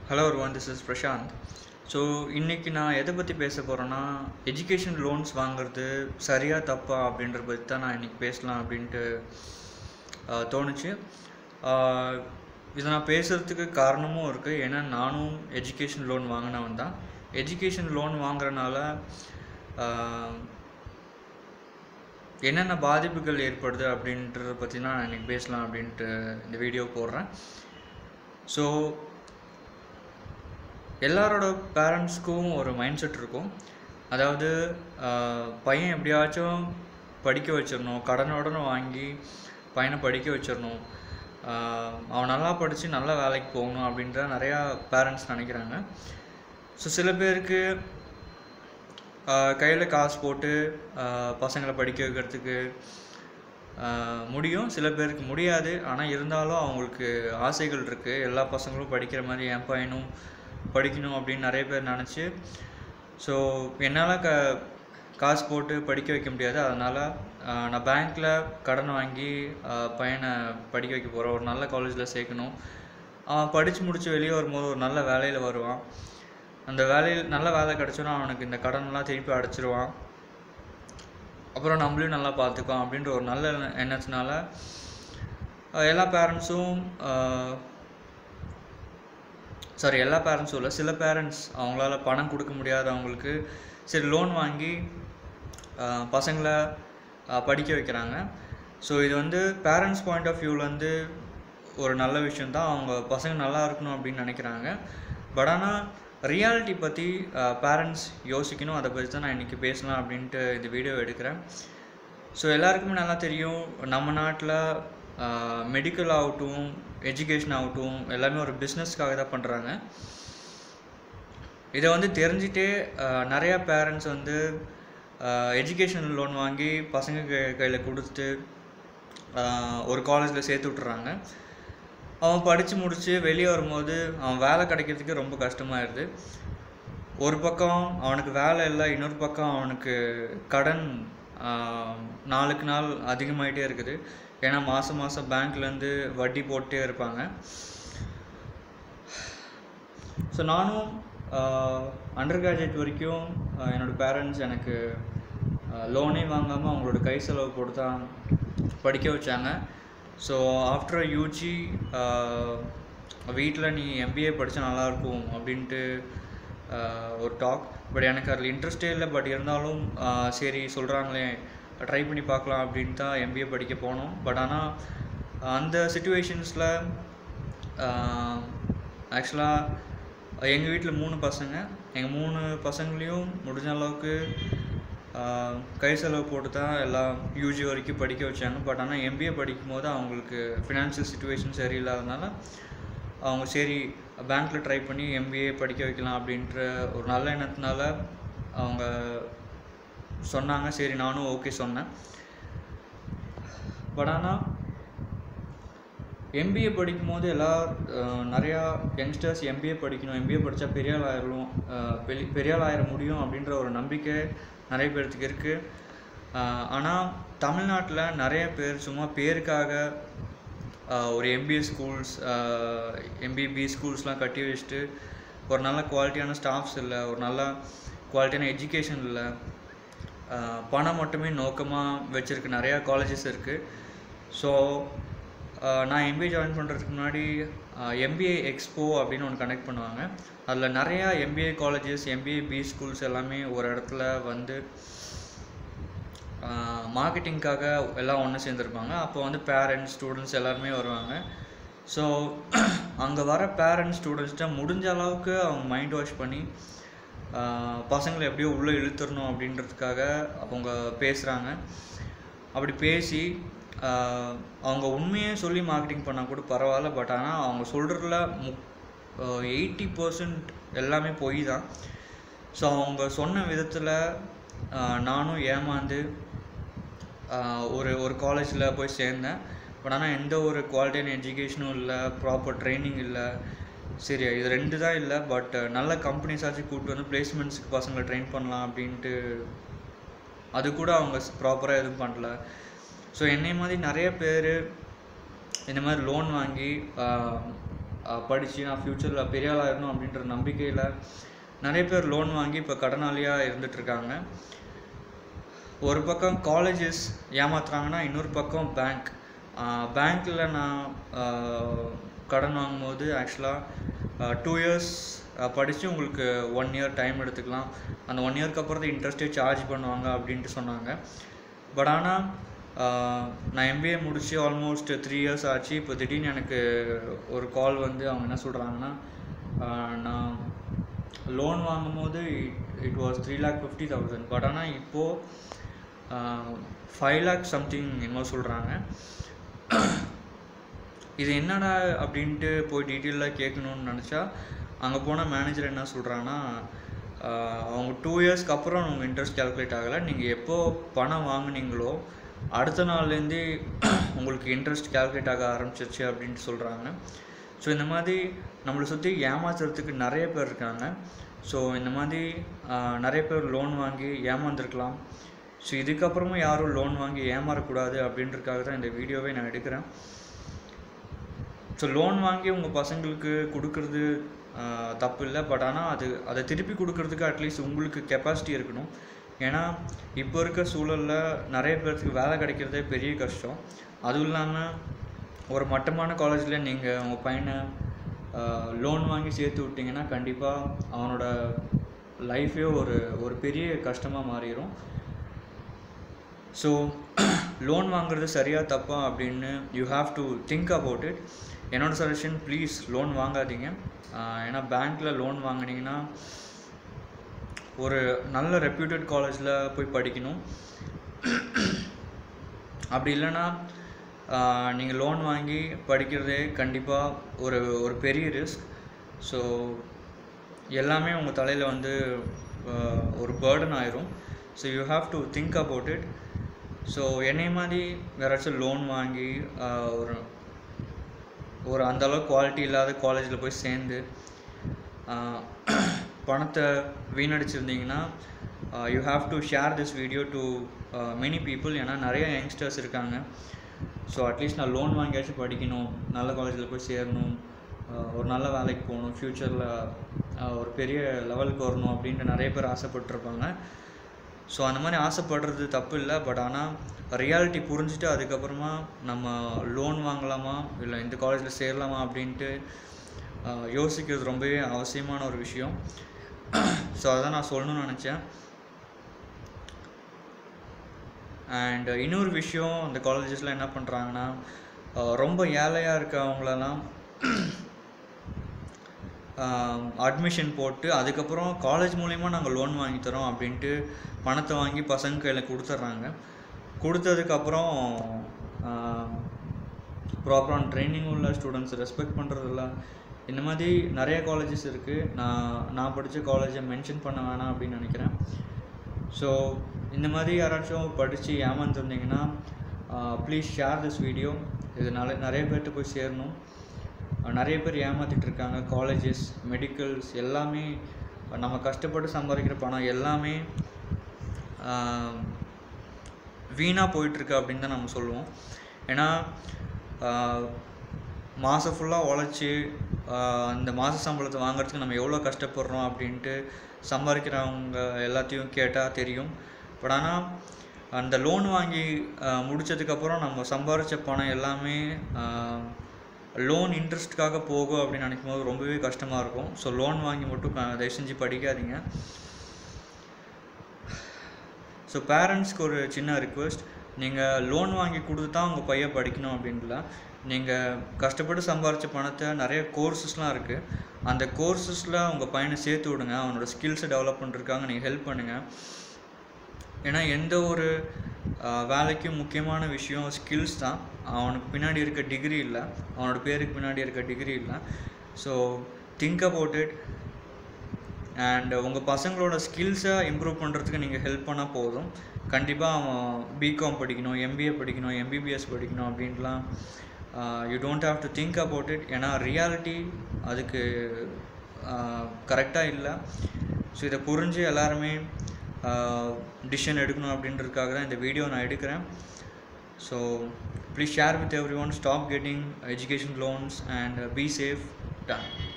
hello ஒருவன் this is Prashanth so இன்றைக்கி நான் எதை பற்றி பேச போகிறேன்னா எஜுகேஷன் லோன்ஸ் வாங்குறது சரியா தப்பா அப்படின்றத பற்றி தான் நான் இன்றைக்கி பேசலாம் அப்படின்ட்டு ஆஹ், தோணுச்சு ஆஹ், இதை நான் பேசுகிறதுக்கு காரணமும் இருக்குது ஏன்னா நானும் எஜுகேஷன் லோன் வாங்கினவன் தான் எஜுகேஷன் லோன் வாங்குறனால ஆஹ், என்னென்ன பாதிப்புகள் ஏற்படுது அப்படின்றத பற்றி தான் நான் இன்றைக்கி பேசலாம் அப்படின்ட்டு இந்த வீடியோ போடுறேன் ஸோ எல்லாரோட பேரண்ட்ஸ்க்கும் ஒரு மைண்ட் செட் இருக்கும் அதாவது ஆஹ், பையன் எப்படியாச்சும் படிக்க வச்சிடணும் கடனுடனே வாங்கி பையனை படிக்க வச்சிடணும் ஆஹ், அவன் நல்லா படித்து நல்ல வேலைக்கு போகணும் அப்படின்ற நிறையா பேரண்ட்ஸ் நினைக்கிறாங்க ஸோ சில பேருக்கு கையில் காசு போட்டு ஆஹ், பசங்களை படிக்க வைக்கிறதுக்கு ஆஹ், முடியும் சில பேருக்கு முடியாது ஆனால் இருந்தாலும் அவங்களுக்கு ஆசைகள் இருக்குது எல்லா பசங்களும் படிக்கிற மாதிரி என் பையனும் படிக்கணும் அப்படின்னு நிறைய பேர் நினச்சி ஸோ என்னால் க காசு போட்டு படிக்க வைக்க முடியாது அதனால் நான் பேங்க்கில் கடன் வாங்கி ஆஹ், பையனை படிக்க வைக்க போகிறேன் ஒரு நல்ல காலேஜில் சேர்க்கணும் அவன் படித்து முடித்து வெளியே வரும்போது ஒரு நல்ல வேலையில் வருவான் அந்த வேலையில் நல்ல வேலை கிடச்சோன்னா அவனுக்கு இந்த கடன்லாம் திருப்பி அடைச்சிருவான் அப்புறம் நம்மளையும் நல்லா பார்த்துக்குவான் அப்படின்ற ஒரு நல்ல எண்ண- எண்ணத்தினால ஆஹ், எல்லா பேரண்ட்ஸும் சாரி எல்லா பேரண்ட்ஸும் இல்லை சில பேரண்ட்ஸ் அவங்களால பணம் கொடுக்க முடியாதவங்களுக்கு சரி லோன் வாங்கி ஆஹ், பசங்களை ஆஹ், படிக்க வைக்கிறாங்க ஸோ இது வந்து பேரண்ட்ஸ் பாயிண்ட் ஆஃப் வியூலேருந்து ஒரு நல்ல விஷயந்தான் அவங்க பசங்க நல்லா இருக்கணும் அப்படின்னு நினைக்கிறாங்க பட் ஆனால் ரியாலிட்டி பற்றி பேரண்ட்ஸ் யோசிக்கணும் அதை பற்றி தான் நான் இன்றைக்கி பேசலாம் அப்படின்ட்டு இந்த வீடியோ எடுக்கிறேன் ஸோ எல்லாருக்குமே நல்லா தெரியும் நம்ம நாட்டில் மெடிக்கல் ஆகட்டும் எஜுகேஷன் ஆகட்டும் எல்லாமே ஒரு பிஸ்னஸ்க்காக தான் பண்ணுறாங்க இதை வந்து தெரிஞ்சுட்டே ஆஹ், நிறையா பேரண்ட்ஸ் வந்து எஜுகேஷன் லோன் வாங்கி பசங்க கை கையில் கொடுத்துட்டு ஆஹ், ஒரு காலேஜில் சேர்த்து விட்டுறாங்க அவன் படித்து முடித்து வெளியே வரும்போது அவன் வேலை கிடைக்கிறதுக்கு ரொம்ப கஷ்டமாயிருது ஒரு பக்கம் அவனுக்கு வேலை இல்லை இன்னொரு பக்கம் அவனுக்கு கடன் ஆஹ், நாளுக்கு நாள் அதிகமாயிட்டே இருக்குது ஏன்னா மாதம் மாதம் பேங்க்லேருந்து வட்டி போட்டே இருப்பாங்க ஸோ நானும் அண்டர் கிராஜுவேட் வரைக்கும் ஆஹ், என்னோட பேரண்ட்ஸ் எனக்கு லோனே வாங்காமல் அவங்களோட கை செலவு போட்டு தான் படிக்க வச்சாங்க ஸோ ஆஃப்டர் யூஜி வீட்டில் நீ எம்பிஏ படித்தா நல்லாயிருக்கும் அப்படின்ட்டு ஆஹ், ஒரு டாக் பட் எனக்கு அதில் இன்ட்ரெஸ்டே இல்லை பட் இருந்தாலும் ஆஹ், சரி சொல்கிறாங்களே ட்ரை பண்ணி பார்க்கலாம் அப்படின்ட்டு தான் எம்பிஏ படிக்க போனோம் பட் ஆனால் அந்த சுச்சுவேஷன்ஸில் ஆக்சுவலாக எங்கள் வீட்டில் மூணு பசங்க எங்கள் மூணு பசங்களையும் முடிஞ்ச அளவுக்கு ஆஹ், கை செலவு போட்டு தான் எல்லாம் யூஜி வரைக்கும் படிக்க வச்சாங்க பட் ஆனால் எம்பிஏ படிக்கும் போது அவங்களுக்கு ஃபினான்ஷியல் சுச்சுவேஷன் சரியில்லாதனால அவங்க சரி பேங்க்கில் ட்ரை பண்ணி எம்பிஏ படிக்க வைக்கலாம் அப்படின்ற ஒரு நல்ல எண்ணத்தினால அவங்க சொன்னாங்க சரி நானும் ஓகே சொன்னேன் பட் ஆனால் எம்பிஏ படிக்கும் போது எல்லா அஹ், நிறையா யங்ஸ்டர்ஸ் எம்பிஏ படிக்கணும் எம்பிஏ படித்தா பெரிய ஆள் ஆயிடலாம் அஹ், பெரிய பெரிய ஆள் ஆயிட முடியும் அப்படின்ற ஒரு நம்பிக்கை நிறைய பேர்த்துக்கு இருக்குது ஆனால் தமிழ்நாட்டில் நிறைய பேர் சும்மா பேருக்காக அஹ், ஒரு எம்பிஏ ஸ்கூல்ஸ் எம்பிபி ஸ்கூல்ஸ்லாம் கட்டி வச்சுட்டு ஒரு நல்ல குவாலிட்டியான ஸ்டாஃப்ஸ் இல்லை ஒரு நல்ல குவாலிட்டியான எஜுகேஷன் இல்லை ஆஹ் பணம் மட்டுமே நோக்கமாக வச்சுருக்க நிறையா காலேஜஸ் இருக்குது ஸோ நான் எம்பிஏ ஜாயின் பண்ணுறதுக்கு முன்னாடி எம்பிஏ எக்ஸ்போ அப்படின்னு ஒன்று கனெக்ட் பண்ணுவாங்க அதில் நிறையா MBA colleges MBA B schools எல்லாமே ஒரு இடத்துல வந்து மார்க்கெட்டிங்க்காக எல்லாம் ஒன்று சேர்ந்துருப்பாங்க அப்போ வந்து பேரண்ட்ஸ் ஸ்டூடெண்ட்ஸ் எல்லாருமே வருவாங்க ஸோ அங்கே வர பேரண்ட்ஸ் ஸ்டூடெண்ட்ஸ்கிட்ட முடிஞ்ச அளவுக்கு அவங்க மைண்ட் வாஷ் பண்ணி ஆஹ் பசங்களை எப்படியோ உள்ளே இழுத்துடணும் அப்படின்றதுக்காக அவங்க பேசுகிறாங்க அப்படி பேசி ஆஹ் அவங்க உண்மையே சொல்லி மார்க்கெட்டிங் பண்ணால் கூட பரவாயில்ல பட் ஆனால் அவங்க சொல்கிறதுல மு எயிட்டி பர்சன்ட் எல்லாமே பொய் தான் ஸோ அவங்க சொன்ன விதத்தில் நானும் ஏமாந்து ஆஹ் ஒரு ஒரு காலேஜில் போய் சேர்ந்தேன் பட் ஆனால் எந்த ஒரு குவாலிட்டியான எஜுகேஷனும் இல்லை ப்ராப்பர் ட்ரைனிங் இல்லை சரி இது ரெண்டு தான் இல்லை பட் நல்ல கம்பெனிஸாச்சும் கூப்பிட்டு வந்து பிளேஸ்மெண்ட்ஸ்க்கு பசங்களை ட்ரெயின் பண்ணலாம் அப்படின்ட்டு அது கூட அவங்க ப்ராப்பராக எதுவும் பண்ணல ஸோ என்னை மாதிரி நிறைய பேர் இந்த மாதிரி லோன் வாங்கி ஆஹ், படித்து நான் ஃப்யூச்சரில் பெரிய ஆளாக இருக்கணும் அப்படின்ற நம்பிக்கையில் நிறைய பேர் லோன் வாங்கி இப்போ கடனாளியாக இருந்துகிட்ருக்காங்க ஒரு பக்கம் காலேஜஸ் ஏமாத்துறாங்கன்னா இன்னொரு பக்கம் பேங்க் பேங்க்கில் நான் ஆஹ், கடன் வாங்கும்போது ஆக்சுவலாக டூ இயர்ஸ் படித்து உங்களுக்கு ஒன் இயர் டைம் எடுத்துக்கலாம் அந்த ஒன் இயர்க்கு அப்புறம் தான் இன்ட்ரெஸ்ட்டே சார்ஜ் பண்ணுவாங்க அப்படின்ட்டு சொன்னாங்க பட் ஆனால் நான் எம்பிஏ முடிச்சு ஆல்மோஸ்ட் த்ரீ இயர்ஸ் ஆச்சு இப்போ திடீர்னு எனக்கு ஒரு கால் வந்து அவங்க என்ன சொல்கிறாங்கன்னா நான் லோன் வாங்கும்போது it was three lakh fifty thousand but ஆனால் இப்போது ஃபைவ் லேக் சம்திங் என்னமோ சொல்கிறாங்க இது என்னடா அப்படின்ட்டு போய் டீட்டெயிலாக கேட்கணும்னு நினச்சா அங்கே போன மேனேஜர் என்ன சொல்கிறாங்கன்னா அவங்க டூ இயர்ஸ்க்கு அப்புறம் உங்கள் இன்ட்ரெஸ்ட் கால்குலேட் ஆகலை நீங்கள் எப்போ பணம் வாங்குனீங்களோ அடுத்த நாள்லேருந்தே உங்களுக்கு இன்ட்ரெஸ்ட் கால்குலேட் ஆக ஆரம்பிச்சிருச்சு அப்படின்ட்டு சொல்கிறாங்க ஸோ இந்த மாதிரி நம்மளை சுற்றி ஏமாத்துறதுக்கு நிறைய பேர் இருக்காங்க ஸோ இந்த மாதிரி ஆஹ், நிறைய பேர் லோன் வாங்கி ஏமாந்துருக்கலாம் ஸோ இதுக்கப்புறமும் யாரும் லோன் வாங்கி ஏமாறக்கூடாது அப்படின்றதுக்காக தான் இந்த வீடியோவை நான் எடுக்கிறேன் ஸோ லோன் வாங்கி உங்கள் பசங்களுக்கு கொடுக்கறது ஆஹ், தப்பு இல்லை பட் ஆனால் அது அதை திருப்பி கொடுக்கறதுக்கு அட்லீஸ்ட் உங்களுக்கு கெப்பாசிட்டி இருக்கணும் ஏன்னா இப்போ இருக்க சூழலில் நிறைய பேர்த்துக்கு வேலை கிடைக்கிறதே பெரிய கஷ்டம் அதுவும் இல்லாமல் ஒரு மட்டமான காலேஜில் நீங்கள் உங்கள் பையனை லோன் வாங்கி சேர்த்து விட்டீங்கன்னா கண்டிப்பாக அவனோட லைஃபே ஒரு ஒரு பெரிய கஷ்டமாக மாறிடும் ஸோ லோன் வாங்குறது சரியா தப்பா அப்படின்னு you have to think about it என்னோட சஜஷன் ப்ளீஸ் லோன் வாங்காதீங்க ஆஹ் ஏன்னா பேங்க்கில் லோன் வாங்குனீங்கன்னா ஒரு நல்ல ரெப்யூட்டட் காலேஜில் போய் படிக்கணும் அப்படி இல்லைன்னா நீங்கள் லோன் வாங்கி படிக்கிறதே கண்டிப்பாக ஒரு ஒரு பெரிய ரிஸ்க் ஸோ எல்லாமே உங்கள் தலையில் வந்து ஆஹ் ஒரு பேர்டன் ஆயிரும் so you have to think about it so என்னை மாதிரி யாராச்சும் லோன் வாங்கி ஆஹ் ஒரு ஒரு அந்த அளவுக்கு குவாலிட்டி இல்லாத காலேஜில் போய் சேர்ந்து ஆஹ் பணத்தை வீணடிச்சிருந்தீங்கன்னா you have to share this video to many people ஏன்னா நிறைய யங்ஸ்டர்ஸ் இருக்காங்க ஸோ அட்லீஸ்ட் நான் லோன் வாங்கியாச்சும் படிக்கணும் நல்ல காலேஜில் போய் சேரணும் ஆஹ் ஒரு நல்ல வேலைக்கு போகணும் ஃப்யூச்சரில் ஒரு பெரிய லெவலுக்கு வரணும் அப்படின்ட்டு நிறைய பேர் ஆசைப்பட்டிருப்பாங்க ஸோ அந்த மாதிரி ஆசைப்படுறது தப்பு இல்லை பட் ஆனால் ரியாலிட்டி புரிஞ்சுட்டு அதுக்கப்புறமா நம்ம லோன் வாங்கலாமா இல்லை இந்த காலேஜில் சேரலாமா அப்படின்ட்டு ஆஹ் யோசிக்கிறது ரொம்பவே அவசியமான ஒரு விஷயம் ஸோ அதான் நான் சொல்லணும்னு நினச்சேன் அண்ட் இன்னொரு விஷயம் இந்த காலேஜஸில் என்ன பண்ணுறாங்கன்னா ரொம்ப ஏழையாக இருக்கவங்களெல்லாம் அட்மிஷன் போட்டு அதுக்கப்புறம் காலேஜ் மூலிமா நாங்கள் லோன் வாங்கி தரோம் அப்படின்ட்டு பணத்தை வாங்கி பசங்க கையில் கொடுத்துட்றாங்க கொடுத்ததுக்கப்புறம் ப்ராப்பரான ட்ரைனிங் உள்ள ஸ்டூடெண்ட்ஸ் ரெஸ்பெக்ட் பண்ணுறதில்ல இந்த மாதிரி நிறைய காலேஜஸ் இருக்குது நான் நான் படித்த காலேஜை மென்ஷன் பண்ண வேணாம் அப்படின்னு நினைக்கிறேன் ஸோ இந்த மாதிரி யாராச்சும் படித்து ஏமாந்துருந்தீங்கன்னா ப்ளீஸ் ஷேர் திஸ் வீடியோ இது நிறைய நிறைய பேர்கிட்ட போய் சேரணும் அஹ் நிறைய பேர் ஏமாத்திட்டு இருக்காங்க காலேஜஸ் மெடிக்கல்ஸ் எல்லாமே அஹ் நம்ம கஷ்டப்பட்டு சம்பாதிக்கிற பணம் எல்லாமே வீணாக போயிட்டுருக்கு அப்படின்னு தான் நம்ம சொல்லுவோம் ஏன்னா மாதம் ஃபுல்லாக உழைச்சி அந்த மாத சம்பளத்தை வாங்குறதுக்கு நம்ம எவ்வளோ கஷ்டப்படுறோம் அப்படின்ட்டு சம்பாதிக்கிறவங்க எல்லாத்தையும் கேட்டால் தெரியும் பட் ஆனால் அந்த லோன் வாங்கி ஆஹ் முடிச்சதுக்கப்புறம் நம்ம சம்பாரித்த பணம் எல்லாமே லோன் இன்ட்ரெஸ்ட்டுக்காக போகும் அப்படின்னு நினைக்கும் போது ரொம்பவே கஷ்டமாக இருக்கும் ஸோ லோன் வாங்கி மட்டும் க- தயவு செஞ்சு படிக்காதீங்க ஸோ பேரண்ட்ஸ்க்கு ஒரு சின்ன ரிக்வெஸ்ட் நீங்கள் லோன் வாங்கி கொடுத்து தான் உங்கள் பையன் படிக்கணும் அப்படின்ல நீங்கள் கஷ்டப்பட்டு சம்பாரித்த பணத்தை நிறைய கோர்சஸ்லாம் இருக்குது அந்த கோர்சஸில் உங்கள் பையனை சேர்த்து விடுங்க அவனோட ஸ்கில்ஸை டெவலப் பண்ணுறதுக்காக நீங்கள் ஹெல்ப் பண்ணுங்கள் ஏன்னா எந்த ஒரு ஆஹ், வேலைக்கும் முக்கியமான விஷயம் ஸ்கில்ஸ் தான் அவனுக்கு பின்னாடி இருக்க டிகிரி இல்லை அவனோட பேருக்கு பின்னாடி இருக்க டிகிரி இல்லை so think about it and உங்கள் பசங்களோட ஸ்கில்ஸை இம்ப்ரூவ் பண்ணுறதுக்கு நீங்கள் ஹெல்ப் பண்ணால் போதும் கண்டிப்பாக அவன் பிகாம் படிக்கணும் எம்பிஏ படிக்கணும் எம்பிபிஎஸ் படிக்கணும் அப்படின்ட்டுலாம் you don't have to think about it ஏன்னா ரியாலிட்டி அதுக்கு கரெக்டாக இல்லை ஸோ இதை புரிஞ்சு எல்லாருமே டிசிஷன் எடுக்கணும் அப்படின்றதுக்காக தான் இந்த வீடியோ நான் எடுக்கிறேன் so please share with everyone stop getting education loans and be safe ton